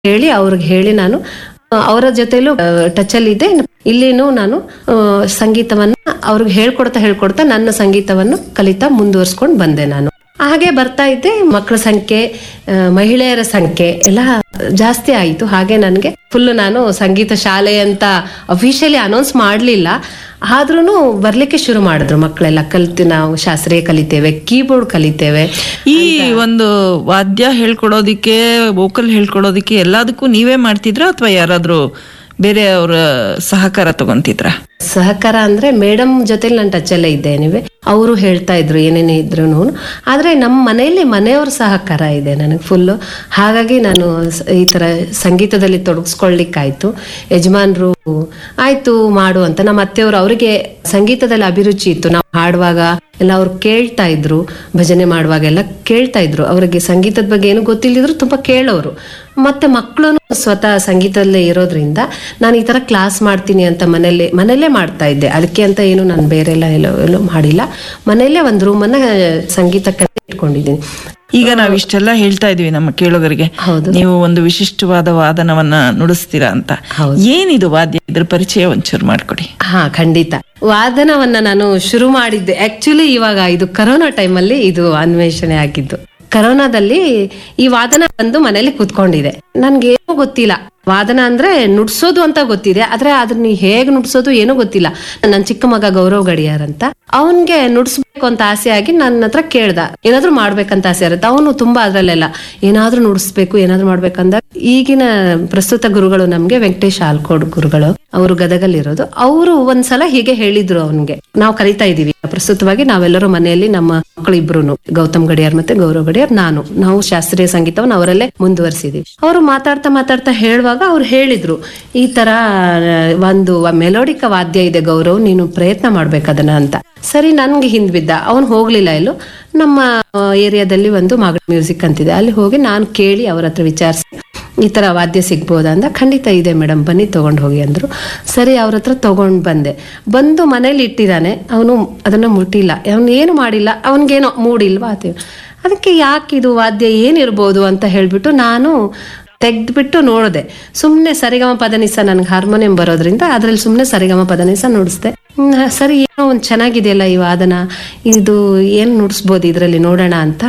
ಹೇಳಿ ಅವ್ರಿಗೆ ಹೇಳಿ ನಾನು ಆ, ಅವರ ಜೊತೆಲೂ ಟಚ್ ಅಲ್ಲಿ ಇದ್ದೆ ಇಲ್ಲಿನೂ ನಾನು ಆ, ಸಂಗೀತವನ್ನ ಅವ್ರಿಗೆ ಹೇಳ್ಕೊಡ್ತಾ ಹೇಳ್ಕೊಡ್ತಾ ನನ್ನ ಸಂಗೀತವನ್ನು ಕಲಿತಾ ಮುಂದುವರ್ಸ್ಕೊಂಡು ಬಂದೆ ನಾನು ಹಾಗೆ ಬರ್ತಾ ಇದ್ದೆ ಮಕ್ಕಳ ಸಂಖ್ಯೆ ಆ, ಮಹಿಳೆಯರ ಸಂಖ್ಯೆ ಎಲ್ಲ ಜಾಸ್ತಿ ಆಯಿತು ಹಾಗೆ ನನಗೆ ಫುಲ್ ನಾನು ಸಂಗೀತ ಶಾಲೆ ಅಂತ ಅಫಿಷಿಯಲಿ ಅನೌನ್ಸ್ ಮಾಡಲಿಲ್ಲ ಆದ್ರೂ ಬರ್ಲಿಕ್ಕೆ ಶುರು ಮಾಡಿದ್ರು ಮಕ್ಕಳೆಲ್ಲ ಕಲಿತು ನಾವು ಶಾಸ್ತ್ರೀಯ ಕಲಿತೇವೆ ಕೀಬೋರ್ಡ್ ಕಲಿತೇವೆ ಈ ಒಂದು ವಾದ್ಯ ಹೇಳ್ಕೊಡೋದಿಕ್ಕೆ ವೋಕಲ್ ಹೇಳ್ಕೊಡೋದಿಕ್ಕೆ ಎಲ್ಲದಕ್ಕೂ ನೀವೇ ಮಾಡ್ತಿದ್ರಾ ಅಥವಾ ಯಾರಾದ್ರೂ ಬೇರೆ ಅವರ ಸಹಕಾರ ತಗೊಂತಿದ್ರ ಸಹಕಾರ ಅಂದ್ರೆ ಮೇಡಮ್ ಜೊತೆ ನಾನು ಟಚ್ ಅಲ್ಲೇ ಇದ್ದೆ ನೀವೇ ಅವರು ಹೇಳ್ತಾ ಇದ್ರು ಏನೇನೇ ಇದ್ರು ಆದ್ರೆ ನಮ್ಮ ಮನೆಯಲ್ಲಿ ಮನೆಯವ್ರ ಸಹಕಾರ ಇದೆ ನನಗೆ ಫುಲ್ಲು ಹಾಗಾಗಿ ನಾನು ಸ- ಈ ತರ ಸಂಗೀತದಲ್ಲಿ ತೊಡಗಿಸ್ಕೊಳ್ಲಿಕ್ಕಾಯ್ತು ಯಜಮಾನ್ರು ಆಯ್ತು ಮಾಡು ಅಂತ ನಮ್ಮ ಅತ್ತೆಯವರು ಅವರಿಗೆ ಸಂಗೀತದಲ್ಲಿ ಅಭಿರುಚಿ ಇತ್ತು ನಾವು ಹಾಡುವಾಗ ಎಲ್ಲ ಅವ್ರು ಕೇಳ್ತಾ ಇದ್ರು ಭಜನೆ ಮಾಡುವಾಗ ಎಲ್ಲ ಕೇಳ್ತಾ ಇದ್ರು ಅವರಿಗೆ ಸಂಗೀತದ ಬಗ್ಗೆ ಏನು ಗೊತ್ತಿಲ್ಲದಿದ್ರು ತುಂಬಾ ಕೇಳೋರು ಮತ್ತೆ ಮಕ್ಕಳು ಸ್ವತಃ ಸಂಗೀತದಲ್ಲೇ ಇರೋದ್ರಿಂದ ನಾನು ಈ ತರ ಕ್ಲಾಸ್ ಮಾಡ್ತೀನಿ ಅಂತ ಮನೇಲಿ ಮನೇಲೇ ಮಾಡ್ತಾ ಇದ್ದೆ ಅದಕ್ಕೆ ಅಂತ ಏನು ನಾನು ಬೇರೆ ಎಲ್ಲ ಎಲ್ಲೋ ಎಲ್ಲೋ ಮಾಡಿಲ್ಲ ಮನೆಯಲ್ಲೇ ಒಂದು ರೂಮನ್ನ ಸಂಗೀತಕ್ಕೆ ಇಟ್ಕೊಂಡಿದ್ದೀನಿ ಈಗ ನಾವ್ ಇಷ್ಟೆಲ್ಲ ಹೇಳ್ತಾ ಇದೀವಿ ನಮ್ಮ ಕೇಳುಗರಿಗೆ ಹೌದು. ನೀವು ಒಂದು ವಿಶಿಷ್ಟವಾದ ವಾದನವನ್ನ ನುಡಿಸ್ತೀರಾ ಅಂತ ಹೌದು. ಏನಿದು ವಾದ್ಯ ಇದ್ರ ಪರಿಚಯ ಒಂಚೂರು ಮಾಡ್ಕೊಡಿ ಹಾ ಖಂಡಿತ ವಾದನವನ್ನ ನಾನು ಶುರು ಮಾಡಿದ್ದೆ ಆಕ್ಚುಲಿ ಇವಾಗ ಇದು ಕರೋನಾ ಟೈಮಲ್ಲಿ ಇದು ಅನ್ವೇಷಣೆ ಆಗಿದ್ದು ಕರೋನಾದಲ್ಲಿ ಈ ವಾದನ ಬಂದು ಮನೇಲಿ ಕೂತ್ಕೊಂಡಿದೆ ನನ್ಗೇನು ಗೊತ್ತಿಲ್ಲ ವಾದನ ಅಂದ್ರೆ ನುಡ್ಸೋದು ಅಂತ ಗೊತ್ತಿದೆ ಆದ್ರೆ ಅದನ್ನ ಹೇಗ್ ನುಡ್ಸೋದು ಏನೂ ಗೊತ್ತಿಲ್ಲ ನನ್ನ ಚಿಕ್ಕ ಮಗ ಗೌರವ್ ಗಡಿಯಾರ್ ಅಂತ ಅವನ್ಗೆ ನುಡ್ಸ್ಬೇಕು ಅಂತ ಆಸೆ ಆಗಿ ನನ್ನ ಹತ್ರ ಕೇಳ್ದ ಏನಾದ್ರೂ ಮಾಡ್ಬೇಕಂತ ಆಸೆ ಇರುತ್ತೆ ಅವನು ತುಂಬಾ ಅದ್ರಲ್ಲೆಲ್ಲ ಏನಾದ್ರೂ ನುಡಿಸ್ಬೇಕು ಏನಾದ್ರೂ ಮಾಡ್ಬೇಕಂದ ಈಗಿನ ಪ್ರಸ್ತುತ ಗುರುಗಳು ನಮ್ಗೆ ವೆಂಕಟೇಶ್ ಆಲ್ಕೋಡ್ ಗುರುಗಳು ಅವರು ಗದಗಲ್ಲಿರೋದು ಅವರು ಒಂದ್ಸಲ ಹೀಗೆ ಹೇಳಿದ್ರು ಅವನ್ಗೆ ನಾವು ಕಲಿತಾ ಇದೀವಿ ಪ್ರಸ್ತುತವಾಗಿ ನಾವೆಲ್ಲರೂ ಮನೆಯಲ್ಲಿ ನಮ್ಮ ಮಕ್ಕಳು ಇಬ್ರು ಗೌತಮ್ ಗಡಿಯಾರ್ ಮತ್ತೆ ಗೌರವ್ ಗಡಿಯಾರ್ ನಾನು ನಾವು ಶಾಸ್ತ್ರೀಯ ಸಂಗೀತವನ್ನು ಅವರಲ್ಲೇ ಮುಂದುವರಿಸಿದೀವಿ ಅವರು ಮಾತಾಡ್ತಾ ಮಾತಾಡ್ತಾ ಹೇಳುವಾಗ ಅವ್ರು ಹೇಳಿದ್ರು ಈ ತರ ಆ, ಒಂದು ಮೆಲೋಡಿಕ ವಾದ್ಯ ಇದೆ ಗೌರವ್ ನೀನು ಪ್ರಯತ್ನ ಮಾಡ್ಬೇಕು ಅದನ್ನ ಅಂತ ಸರಿ ನನ್ಗೆ ಹಿಂದ್ ಬಿದ್ದ ಅವನು ಹೋಗ್ಲಿಲ್ಲ ಎಲ್ಲೂ ನಮ್ಮ ಏರಿಯಾದಲ್ಲಿ ಒಂದು ಮಾಗಡಿ ಮ್ಯೂಸಿಕ್ ಅಂತಿದೆ ಅಲ್ಲಿ ಹೋಗಿ ನಾನು ಕೇಳಿ ಅವ್ರ ಹತ್ರ ವಿಚಾರಿಸಿ ಈ ತರ ವಾದ್ಯ ಸಿಗ್ಬೋದಾ ಅಂದ ಖಂಡಿತ ಇದೆ ಮೇಡಮ್ ಬನ್ನಿ ತಗೊಂಡ್ ಹೋಗಿ ಅಂದ್ರು ಸರಿ ಅವ್ರ ಹತ್ರ ತಗೊಂಡ್ ಬಂದೆ ಬಂದು ಮನೇಲಿ ಇಟ್ಟಿದ್ದಾನೆ ಅವನು ಅದನ್ನ ಮುಟ್ಟಿಲ್ಲ ಅವನು ಏನು ಮಾಡಿಲ್ಲ ಅವನಿಗೇನೋ ಮೂಡಿಲ್ವಾ ಅದು ಅದಕ್ಕೆ ಯಾಕೆ ಇದು ವಾದ್ಯ ಏನಿರ್ಬೋದು ಅಂತ ಹೇಳ್ಬಿಟ್ಟು ನಾನು ತೆಗ್ದ್ಬಿಟ್ಟು ನೋಡಿದೆ ಸುಮ್ಮನೆ ಸರಿಗಮ ಪದನಿಸ ನನಗೆ ಹಾರ್ಮೋನಿಯಂ ಬರೋದ್ರಿಂದ ಅದ್ರಲ್ಲಿ ಸುಮ್ಮನೆ ಸರಿಗಮ ಪದನಿಸ ನುಡಿಸ್ದೆ ಹ್ಮ್, ಸರಿ ಏನೋ ಒಂದು ಚೆನ್ನಾಗಿದೆಯಲ್ಲ ಈ ವಾದನ ಇದು ಏನು ನುಡಿಸ್ಬೋದು ಇದರಲ್ಲಿ ನೋಡೋಣ ಅಂತ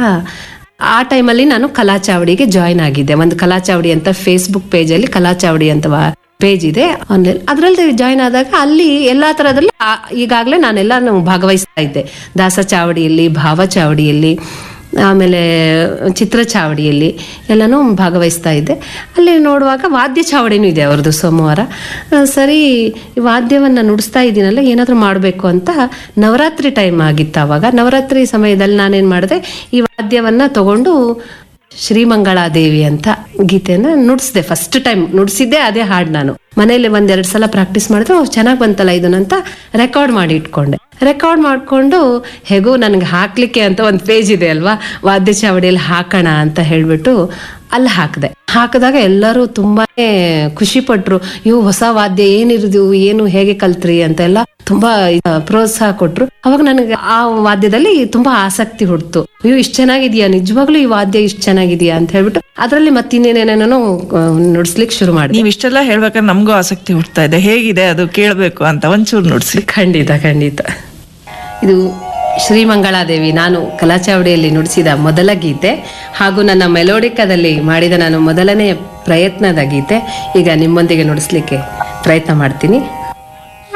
ಆ ಟೈಮಲ್ಲಿ ನಾನು ಕಲಾಚಾವಡಿಗೆ ಜಾಯ್ನ್ ಆಗಿದ್ದೆ ಒಂದು ಕಲಾಚಾವಡಿ ಅಂತ ಫೇಸ್ಬುಕ್ ಪೇಜಲ್ಲಿ ಕಲಾಚಾವಡಿ ಅಂತ ಪೇಜ್ ಇದೆ ಆನ್ಲೈನ್ ಅದರಲ್ಲಿ ಜಾಯ್ನ್ ಆದಾಗ ಅಲ್ಲಿ ಎಲ್ಲಾ ತರದಲ್ಲಿ ಈಗಾಗಲೇ ನಾನೆಲ್ಲ ಭಾಗವಹಿಸ್ತಾ ಇದ್ದೆ ದಾಸ ಚಾವಡಿಯಲ್ಲಿ ಭಾವ ಚಾವಡಿಯಲ್ಲಿ ಆಮೇಲೆ ಚಿತ್ರ ಚಾವಡಿಯಲ್ಲಿ ಎಲ್ಲನೂ ಭಾಗವಹಿಸ್ತಾ ಇದ್ದೆ ಅಲ್ಲಿ ನೋಡುವಾಗ ವಾದ್ಯ ಚಾವಡಿನೂ ಇದೆ ಅವ್ರದ್ದು ಸೋಮವಾರ ಆ, ಸರಿ ಈ ವಾದ್ಯವನ್ನು ನುಡಿಸ್ತಾ ಇದ್ದೀನಲ್ಲ ಏನಾದರೂ ಮಾಡಬೇಕು ಅಂತ ನವರಾತ್ರಿ ಟೈಮ್ ಆಗಿತ್ತು ಆವಾಗ ನವರಾತ್ರಿ ಸಮಯದಲ್ಲಿ ನಾನೇನು ಮಾಡಿದೆ ಈ ವಾದ್ಯವನ್ನು ತಗೊಂಡು ಶ್ರೀಮಂಗಳಾದೇವಿ ಅಂತ ಗೀತೆನ ನುಡಿಸ್ದೆ ಫಸ್ಟ್ ಟೈಮ್ ನುಡಿಸಿದ್ದೆ ಅದೇ ಹಾಡು ನಾನು ಮನೇಲಿ ಒಂದೆರಡು ಸಲ ಪ್ರಾಕ್ಟೀಸ್ ಮಾಡಿದ್ರೆ ಚೆನ್ನಾಗಿ ಬಂತಲ್ಲ ಇದನ್ನಂತ ರೆಕಾರ್ಡ್ ಮಾಡಿ ಇಟ್ಕೊಂಡೆ ರೆಕಾರ್ಡ್ ಮಾಡ್ಕೊಂಡು ಹೇಗೂ ನನಗೆ ಹಾಕ್ಲಿಕ್ಕೆ ಅಂತ ಒಂದು ಪೇಜ್ ಇದೆ ಅಲ್ವಾ ವಾದ್ಯ ಚಾವಡಿಯಲ್ಲಿ ಹಾಕೋಣ ಅಂತ ಹೇಳ್ಬಿಟ್ಟು ಅಲ್ಲಿ ಹಾಕಿದೆ ಹಾಕಿದಾಗ ಎಲ್ಲರೂ ತುಂಬಾನೇ ಖುಷಿ ಪಟ್ರು ಇವು ಹೊಸ ವಾದ್ಯ ಏನಿರಿದು ಏನು ಹೇಗೆ ಕಲ್ತ್ರಿ ಅಂತ ಎಲ್ಲ ತುಂಬಾ ಆ, ಪ್ರೋತ್ಸಾಹ ಕೊಟ್ರು ಅವಾಗ ನನಗೆ ಆ ವಾದ್ಯದಲ್ಲಿ ತುಂಬಾ ಆಸಕ್ತಿ ಹುಡ್ತು ಅಯ್ಯೋ ಇಷ್ಟ ಚೆನ್ನಾಗಿದ್ಯಾ ನಿಜವಾಗ್ಲೂ ಈ ವಾದ್ಯ ಇಷ್ಟ ಚೆನ್ನಾಗಿದ್ಯಾ ಅಂತ ಹೇಳ್ಬಿಟ್ಟು ಅದರಲ್ಲಿ ಮತ್ತಿನ್ನೇನೇನೇನೋ ನುಡಿಸ್ಲಿಕ್ಕೆ ಶುರು ಮಾಡಿದೆ ನೀವ್ ಇಷ್ಟೆಲ್ಲ ಹೇಳ್ಬೇಕಾದ್ರೆ ನಮಗೂ ಆಸಕ್ತಿ ಹುಡ್ತಾ ಇದೆ ಹೇಗಿದೆ ಅದು ಕೇಳಬೇಕು ಅಂತ ಒಂಚೂರು ನುಡ್ಸಿ ಖಂಡಿತ ಖಂಡಿತ ಇದು ಶ್ರೀಮಂಗಳಾದೇವಿ ನಾನು ಕಲಾಚಾವಡಿಯಲ್ಲಿ ನುಡಿಸಿದ ಮೊದಲ ಗೀತೆ ಹಾಗೂ ನನ್ನ ಮೆಲೋಡಿಕದಲ್ಲಿ ಮಾಡಿದ ನಾನು ಮೊದಲನೇ ಪ್ರಯತ್ನದ ಗೀತೆ ಈಗ ನಿಮ್ಮೊಂದಿಗೆ ನುಡಿಸ್ಲಿಕ್ಕೆ ಪ್ರಯತ್ನ ಮಾಡ್ತೀನಿ